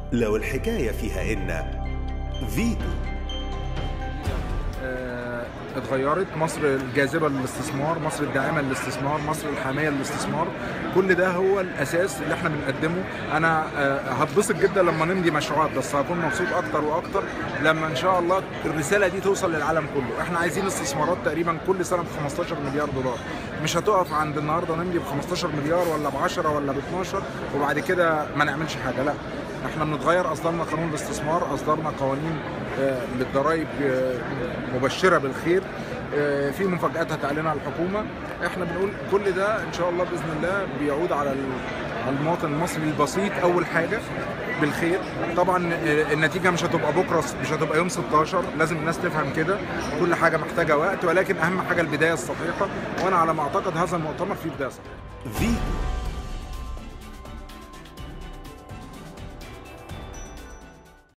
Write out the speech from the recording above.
لو الحكاية فيها إن فيتو آه، اتغيرت مصر الجاذبة للاستثمار مصر الداعمة للاستثمار مصر الحامية للاستثمار كل ده هو الأساس اللي احنا بنقدمه أنا آه، هتبسط جدا لما نمضي مشروعات بس هكون مبسوط أكتر وأكتر لما إن شاء الله الرسالة دي توصل للعالم كله احنا عايزين استثمارات تقريبا كل سنة ب 15 مليار دولار مش هتقف عند النهارده نمضي ب 15 مليار ولا ب 10 ولا ب 12 وبعد كده ما نعملش حاجة لا احنا بنتغير اصدرنا قانون الاستثمار اصدرنا قوانين آه، للضرائب آه، مبشره بالخير آه، في مفاجات هتعلنها الحكومه احنا بنقول كل ده ان شاء الله باذن الله بيعود على ال- على المواطن المصري البسيط اول حاجه بالخير طبعا آه، النتيجه مش هتبقى بكره مش هتبقى يوم 16 لازم الناس تفهم كده كل حاجه محتاجه وقت ولكن اهم حاجه البدايه الصحيحه وانا على ما اعتقد هذا المؤتمر فيه بدايه صحيحه فيتو